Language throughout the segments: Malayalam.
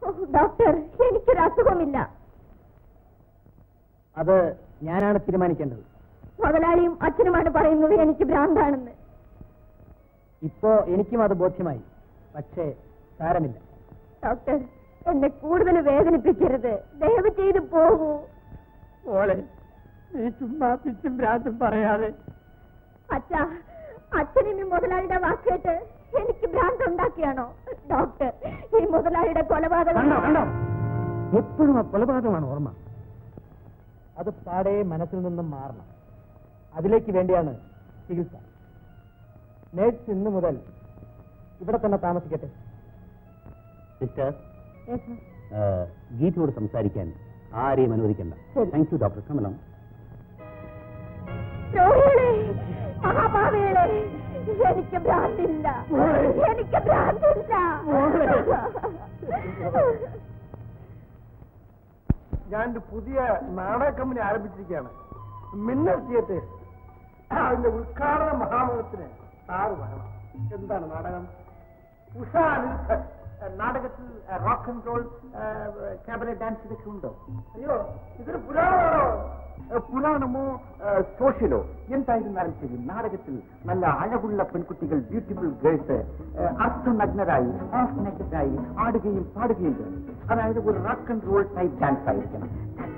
ഡോക്ടർ എനിക്കൊരു അസുഖമില്ല അത് ഞാനാണ് തീരുമാനിക്കേണ്ടത് മുതലാളിയും അച്ഛനുമാണ് പറയുന്നത് എനിക്ക് ഭ്രാന്താണെന്ന് ഇപ്പോ എനിക്കും അത് ബോധ്യമായി പക്ഷേ സാരമില്ല ഡോക്ടർ എന്നെ കൂടുതൽ വേദനിപ്പിക്കരുത് ദയവ് ചെയ്ത് പോകൂ മോളെ നീ ചുമ്മാ പിച്ചും ഭ്രാന്തും പറയാതെ അച്ഛാ അച്ഛനിനി മുതലാളിയുടെ വാക്കേട്ട് എനിക്ക് ഭ്രാന്ത് ഉണ്ടാക്കിയാണോ ഡോക്ടർ ഈ മുതലാളിയുടെ കൊലപാതകം കണ്ടോ കണ്ടോ എപ്പോഴും ആ കൊലപാതകമാണ് ഓർമ്മ അത് പാടെ മനസ്സിൽ നിന്നും മാറണം അതിലേക്ക് വേണ്ടിയാണ് ചികിത്സ നേഴ്സ് ഇന്ന് മുതൽ ഇവിടെ തന്നെ താമസിക്കട്ടെ സിസ്റ്റർ ഗീതയോട് സംസാരിക്കാൻ ആരെയും അനുവദിക്കണ്ട ശരി. താങ്ക് യു ഡോക്ടർ കമലം ദ്രോഹികളെ മഹാഭാവികളെ എനിക്ക് ഭ്രാന്തില്ല എനിക്ക് ഭ്രാന്തില്ല ഞാൻ ഒരു പുതിയ നാടക കമ്പനി ആരംഭിച്ചിരിക്കുകയാണ് മിന്നൽ തിയേറ്റേഴ്സ് അതിന്റെ ഉദ്ഘാടന മഹാമഹത്തിന് സാറ് വരണം എന്താണ് നാടകം ഉഷ അനിരുദ്ധ നാടകത്തിൽ rock and roll cabaret dance ഇതൊക്കെ ഉണ്ടോ അയ്യോ ഇതൊരു പുരാണമാണോ ഏഹ്, പുരാണമോ ഏഹ്, സോഷ്യലോ എന്തായിരുന്നാലും ശരി നാടകത്തിൽ നല്ല അഴകുള്ള പെൺകുട്ടികൾ ബ്യൂട്ടിഫുൾ ഗേൾസ് അർത്ഥനഗ്നരായി ഹാഫ് നെക്കറ്റായി ആടുകയും പാടുകയും ചെയ്യണം അതായത് ഒരു rock and roll type dance ആയിരിക്കണം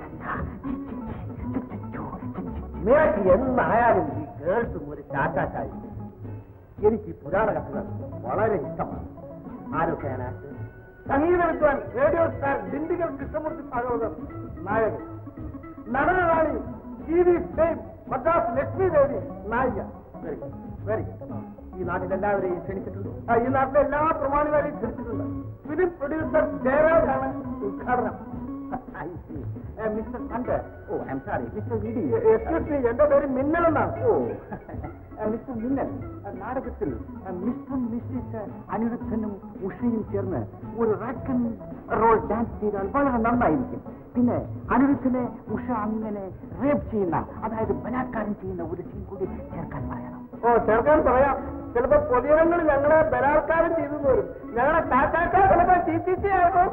നിനക്ക് എന്തായാലും ഈ ഗേൾസും ഒരു ചാറ്റാച്ചായി എനിക്ക് ഈ പുരാണ കഥകൾ വളരെ ഇഷ്ടമാണ് ആരൊക്കെയാനായിട്ട് സംഗീത വിദ്വാൻ റേഡിയോ സ്റ്റാർ ദിണ്ടിഗൽ കൃഷ്ണമൂർത്തി ഭാഗവതർ നായകൻ നടനറാണി T V fame Madras Lakshmi Devi നായിക വെരി ഗുഡ് വെരി ഗുഡ് ഈ നാട്ടിലെല്ലാവരെയും ക്ഷണിച്ചിട്ടുണ്ട് ആ, ഈ നാട്ടിലെ എല്ലാ പ്രമാണികളെയും ക്ഷണിച്ചിട്ടുണ്ട് ഫിലിം പ്രൊഡ്യൂസർ ജയരാജാണ് ഉദ്ഘാടനം മിസ്റ്റർ കണ്ട് oh I'm sorry mister VD excuse me എന്റെ പേര് മിന്നൽ എന്നാണ് ഓ മിസ്റ്റർ മിന്നൽ നാടകത്തിൽ മിസ്റ്റർ മിസ്സിസ് അനിരുദ്ധനും ഉഷയും ചേർന്ന് ഒരു റാക്കൻ റോൾ ഡാൻസ് ചെയ്താൽ വളരെ നന്നായിരിക്കും പിന്നെ അനിരുദ്ധനെ ഉഷ അങ്ങനെ റേപ്പ് ചെയ്യുന്ന അതായത് ബലാത്കാരം ചെയ്യുന്ന ഒരു സീൻ കൂടി ചേർക്കാൻ പറയണം ഓ ചേർക്കാൻ പറയാം ചിലപ്പോ പൊതുജനങ്ങൾ ഞങ്ങളെ ബലാത്കാരം ചെയ്തു വരും ഞങ്ങളെ ടാറ്റാക്കാർ ചിലപ്പോ ചീറ്റിച്ചായിരുന്നു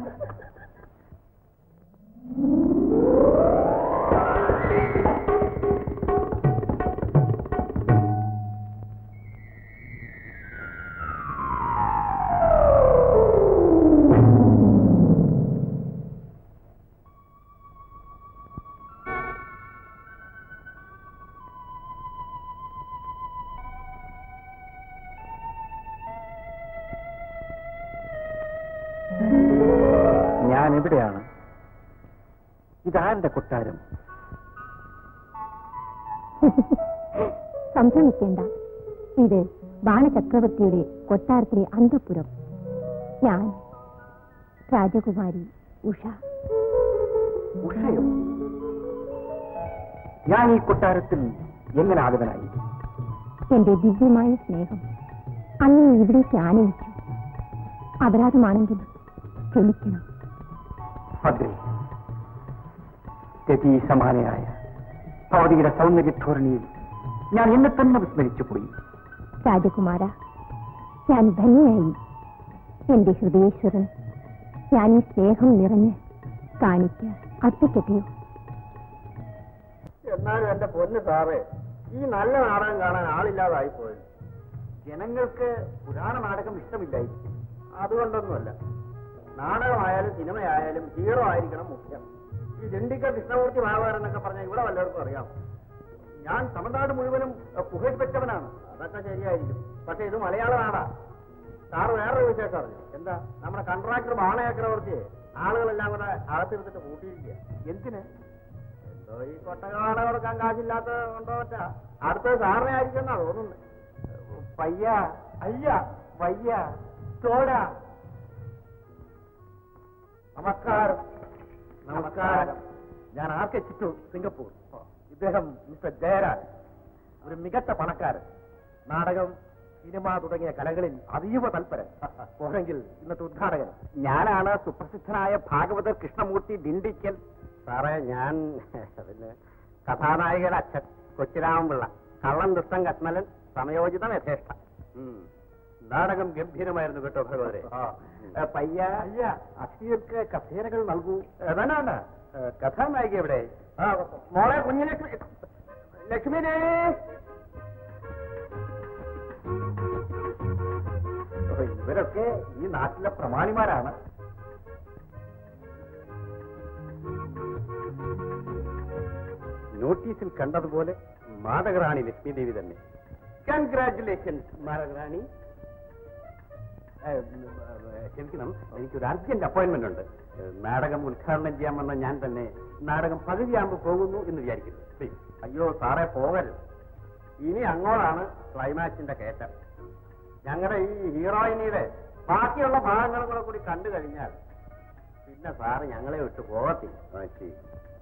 ഞാൻ എവിടെയാണ് ഇതാരുടെ കൊട്ടാരം സംഭ്രമിക്കേണ്ട ഇത് ബാണചക്രവർത്തിയുടെ കൊട്ടാരത്തിലെ അന്തപുരം ഞാൻ രാജകുമാരി ഉഷ ഉഷയോ ഞാൻ ഈ കൊട്ടാരത്തിൽ എങ്ങനെ ആദവനായി എന്റെ ദിവ്യമായ സ്നേഹം അന്ന് ഇവിടേക്ക് ആനയിച്ചു അപരാധമാണെങ്കിൽ ക്ഷമിക്കണം ഭദ്രേ രതി സമാനയായ ഭൗതികയുടെ സൗന്ദര്യധോരണിയിൽ ഞാൻ എന്നെ തന്നെ വിസ്മരിച്ചു പോയി രാജകുമാര ഞാൻ ധന്യയായി എന്റെ ഹൃദയേശ്വരൻ ഞാൻ ഈ സ്നേഹം നിറഞ്ഞ് കാണിക്ക അർപ്പിക്കട്ടെയോ എന്നാലും എന്റെ പൊന്ന് സാറേ ഈ നല്ല നാടകം കാണാൻ ആളില്ലാതായി പോയത് ജനങ്ങൾക്ക് പുരാണ നാടകം ഇഷ്ടമില്ലായിരിക്കും അതുകൊണ്ടൊന്നുമല്ല നാടകമായാലും സിനിമയായാലും ഹീറോ ആയിരിക്കണം മുഖ്യം ഈ ദിണ്ടിക്കൽ കൃഷ്ണമൂർത്തി ഭാഗവതൻ എന്നൊക്കെ പറഞ്ഞാൽ ഇവിടെ വല്ലവർക്കും അറിയാം ഞാൻ തമിഴ്നാട് മുഴുവനും അഹ്, പുകഴ്പ്പെട്ടവനാണ് അതൊക്കെ ശരിയായിരിക്കും പക്ഷെ ഇത് മലയാള നാടാ സാറ് വേറൊരു വിശേഷം അറിഞ്ഞു എന്താ നമ്മുടെ കൺട്രാക്ടർ ബാണചക്രവർത്തിയെ ആളുകളെല്ലാം കൂടെ അകത്തിരുത്തിട്ട് കൂട്ടിയിരിക്കുക എന്തിന് എന്തോ ഈ കൊട്ടകാട കൊടുക്കാൻ കാശില്ലാത്ത കൊണ്ടോ പറ്റാ അടുത്തത് സാറിനെ ആയിരിക്കുമെന്നാ തോന്നുന്നത് പയ്യ അയ്യ വയ്യ ചോട നമസ്കാരം നമസ്കാരം ഞാൻ ആർ കെ ചിറ്റു സിംഗപ്പൂർ ഇദ്ദേഹം മിസ്റ്റർ ജയരാജ് ഒരു മികച്ച പണക്കാരൻ നാടകം സിനിമ തുടങ്ങിയ കലകളിൽ അതീവ തൽപരൻ പോരെങ്കിൽ ഇന്നത്തെ ഉദ്ഘാടകൻ ഞാനാണ് സുപ്രസിദ്ധനായ ഭാഗവതർ കൃഷ്ണമൂർത്തി ദിണ്ടിക്കൽ സാറേ ഞാൻ പിന്നെ കഥാനായകൻ അച്ഛൻ കൊച്ചിരാമപിള്ള കള്ളൻ ദുഷ്ടൻ കശ്മലൻ സമയോചിതം യഥേഷ്ട ഉം. നാടകം ഗംഭീരമായിരുന്നു കേട്ടോ ഭഗവരെ പയ്യ അയ്യ അക്ഷീർക്ക് കസേരകൾ നൽകൂ വേണ്ട കഥാനായിക എവിടെ ആ, മോളെ കുഞ്ഞിലക്ഷ്മി ലക്ഷ്മിനെ ഓ, ഇവരൊക്കെ ഈ നാട്ടിലെ പ്രമാണിമാരാണ് നോട്ടീസിൽ കണ്ടതുപോലെ മാതകറാണി ലക്ഷ്മി ദേവി തന്നെ കൺഗ്രാറ്റുലേഷൻസ് മാതകറാണി ഏഹ്, ഏഹ്, ക്ഷമിക്കണം എനിക്കൊരു അർജന്റ് അപ്പോയിന്റ്മെന്റ് ഉണ്ട് ഏഹ്, നാടകം ഉദ്ഘാടനം ചെയ്യാമെന്ന ഞാൻ തന്നെ നാടകം പകുതിയാകുമ്പോൾ പോകുന്നു എന്ന് വിചാരിക്കുന്നു Please. അയ്യോ സാറേ പോകരുത് ഇനി അങ്ങോട്ടാണ് ക്ലൈമാക്സിന്റെ കയറ്റം ഞങ്ങളുടെ ഈ ഹീറോയിനിയുടെ ബാക്കിയുള്ള ഭാഗങ്ങളും കൂടെ കൂടി കണ്ടു കഴിഞ്ഞാൽ പിന്നെ സാറ് ഞങ്ങളെ വിട്ട് പോകത്തില്ല ആ, ശരി.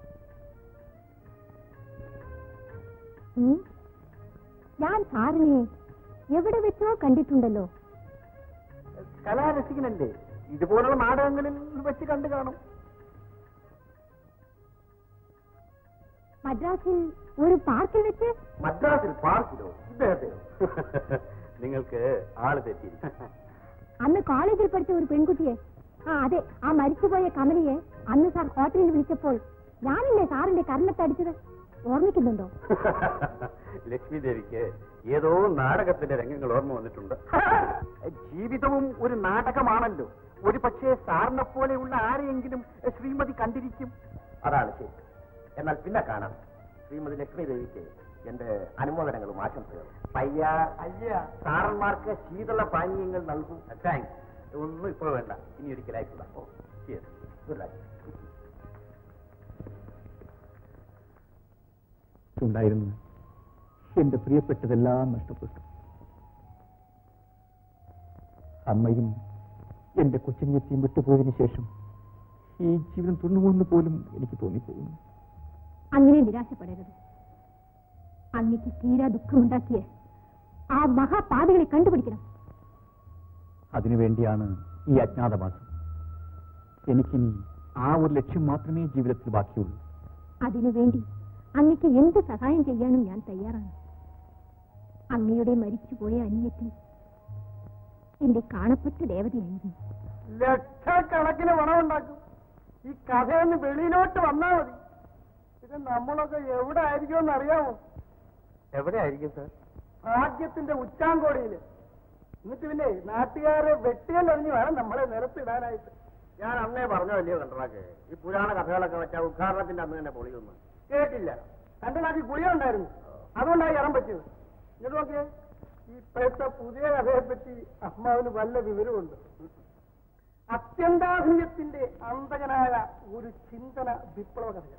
ഉം. ഞാൻ സാറിനെ എവിടെ വെച്ചോ കണ്ടിട്ടുണ്ടല്ലോ കലാരസികനല്ലേ ഇതുപോലുള്ള നാടകങ്ങളിൽ വെച്ച് കണ്ടു കാണും മദ്രാസിൽ ഒരു പാർക്കിൽ വെച്ച് മദ്രാസിൽ പാർക്കിലോ ഇദ്ദേഹത്തെ നിങ്ങൾക്ക് ആള് തെറ്റി അന്ന് കോളേജിൽ പഠിച്ച ഒരു പെൺകുട്ടിയെ ആ അതെ ആ മരിച്ചുപോയ കമലിയെ അന്ന് സാർ ഹോട്ടലിൽ വിളിച്ചപ്പോൾ ഞാനല്ലേ സാറിന്റെ കർണത്തടിച്ചത് ഓർമ്മിക്കുന്നുണ്ടോ ലക്ഷ്മി ദേവിക്ക് ഏതോ നാടകത്തിന്റെ രംഗങ്ങൾ ഓർമ്മ വന്നിട്ടുണ്ട് ജീവിതവും ഒരു നാടകമാണല്ലോ ഒരു പക്ഷേ സാറിനെ പോലെയുള്ള ആരെയെങ്കിലും ശ്രീമതി കണ്ടിരിക്കും അതാണ് ശരി എന്നാൽ പിന്നെ കാണാം ശ്രീമതി ലക്ഷ്മി ദേവിക്ക് എന്റെ അനുമോദനങ്ങളും ആശംസകളും പയ്യ അയ്യ സാറന്മാർക്ക് ശീതള പാനീയങ്ങൾ നൽകും താങ്ക്സ് ഒന്നും ഇപ്പോൾ വേണ്ട ഇനി ഒരിക്കലായിട്ടുള്ള ഓ ഗുഡ് ലൈഫ് ഉണ്ടായിരുന്നു എന്റെ പ്രിയപ്പെട്ടതെല്ലാം നഷ്ടപ്പെട്ടു അമ്മയും എന്റെ കൊച്ചിനെത്തിയും വിട്ടുപോയതിനു ശേഷം ഈ ജീവിതം തുണ്ണുമെന്ന് പോലും എനിക്ക് തോന്നിപ്പോകുന്നു അങ്ങനെ നിരാശപ്പെടരുത് അങ്ങക്ക് തീരാ ദുഃഖമുണ്ടാക്കിയ ആ മഹാപാതകളെ കണ്ടുപിടിക്കണം അതിനുവേണ്ടിയാണ് ഈ അജ്ഞാതവാസം എനിക്കിനി ആ ഒരു ലക്ഷ്യം മാത്രമേ ജീവിതത്തിൽ ബാക്കിയുള്ളൂ അതിനുവേണ്ടി അങ്ങക്ക് എന്ത് സഹായം ചെയ്യാനും ഞാൻ തയ്യാറാണ് അങ്ങയുടെ മരിച്ചുപോയ അനിയത്തി എന്റെ കാണപ്പെട്ട ദേവതയായിരുന്നു ലക്ഷക്കണക്കിന് പണമുണ്ടാക്കും ഈ കഥയൊന്ന് വെളിയിലോട്ട് വന്നാ മതി ഇത് നമ്മളൊക്കെ എവിടെ ആയിരിക്കുമെന്ന് അറിയാമോ എവിടെയായിരിക്കും സാർ ഭാഗ്യത്തിന്റെ ഉച്ചാങ്കോടിയില് എന്നിട്ട് പിന്നെ നാട്ടുകാരെ വെട്ടിയലറിഞ്ഞ് വേണം നമ്മളെ നിലത്തിടാനായിട്ട് ഞാൻ അന്നേ പറഞ്ഞതല്ലയോ കണ്ടറാക്ക് ഈ പുരാണ കഥകളൊക്കെ വെച്ചാൽ ഉദ്ഘാടനത്തിന്റെ അന്ന് തന്നെ പൊളിയൊന്നും കേട്ടില്ല തന്റെ നാട്ടിൽ ഗുളിക ഉണ്ടായിരുന്നു അതുകൊണ്ടാണ് ഇറം പറ്റിയത് എന്നിട്ട് നോക്കിയേ ഈ ഇപ്പോഴത്തെ പുതിയ കഥയെ പറ്റി അമ്മാവിന് വല്ല വിവരമുണ്ട് അത്യന്താധുനികത്തിന്റെ അന്തകനായ ഒരു ചിന്തന വിപ്ലവ കഥയാണ്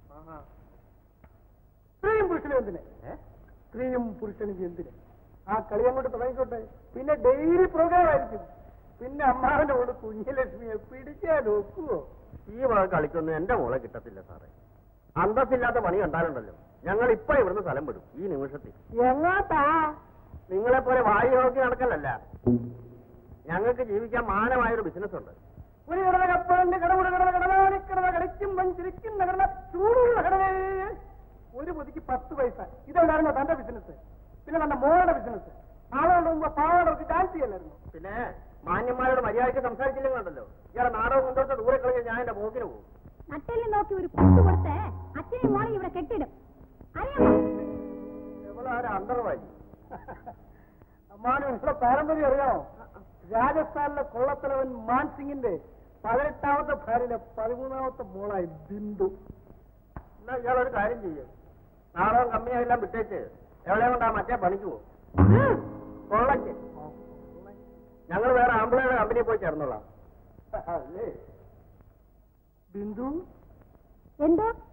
സ്ത്രീയും പുരുഷനും എന്തിന് സ്ത്രീയും പുരുഷനും എന്തിന് ആ കളി അങ്ങോട്ട് തുടങ്ങിക്കോട്ടെ പിന്നെ ഡെയിലി പ്രോഗ്രാം ആയിരിക്കും പിന്നെ അമ്മാവിന്റെ കൂടെ കുഞ്ഞലക്ഷ്മിയെ പിടിക്കാൻ ഒക്കുവോ ഈ വക കളിക്കൊന്നും എന്റെ മോളെ കിട്ടത്തില്ല സാറേ അന്തസ്സില്ലാത്ത പണി കണ്ടാലുണ്ടല്ലോ ഞങ്ങൾ ഇപ്പൊ ഇവിടുന്ന് സ്ഥലം വിടും ഈ നിമിഷത്തിൽ എങ്ങോട്ടാ നിങ്ങളെ പോലെ വായി നോക്കി നടക്കലല്ല ഞങ്ങൾക്ക് ജീവിക്കാൻ മാനമായൊരു ബിസിനസ് ഉണ്ട് ഒരു കടല കപ്പലിന്റെ കടമുട കടല കടലാണിക്കടല കളിക്കുമ്പം ചിരിക്കുന്ന കടല ചൂടുള്ള കടലേ ഒരു പൊതിക്ക് പത്ത് പൈസ ഇതുണ്ടായിരുന്നോ തന്റെ ബിസിനസ് പിന്നെ തന്റെ മോളുടെ ബിസിനസ് ആളുകളുടെ മുമ്പ് പാവങ്ങൾക്ക് ചാൻസ് ചെയ്യല്ലായിരുന്നു പിന്നെ മാന്യന്മാരോട് മര്യാദയ്ക്ക് സംസാരിച്ചില്ലെന്നുണ്ടല്ലോ ഇയാളെ നാടകം കൊണ്ടുവച്ച ദൂരെ കളിഞ്ഞ് ഞാൻ എന്റെ പോക്കിന് പോകും നട്ടെല്ല് നോക്കി ഒരു പത്ത് കൊടുത്ത് അച്ഛനെയും മോളെ ഇവിടെ കെട്ടിടും അറിയാമോ എവളാരും അന്തർവായി അമ്മാനും നിങ്ങളുടെ പാരമ്പര്യം അറിയാമോ രാജസ്ഥാനിലെ കൊള്ളത്തലവൻ മാൻസിംഗിന്റെ പതിനെട്ടാമത്തെ ഭാര്യയിലെ പതിമൂന്നാമത്തെ മോളായി ബിന്ദു എന്നാ ഇയാളൊരു കാര്യം ചെയ്യേ നാടകം കമ്മിയെല്ലാം വിട്ടേച്ച് എവിടെ കൊണ്ടാ മറ്റേ പണിക്ക് പോകും കൊള്ളയ്ക്ക് ഞങ്ങൾ വേറെ ആമ്പിളയുടെ കമ്പനിയിൽ പോയി ചേർന്നോളാം അല്ലേ ബിന്ദു എന്തോ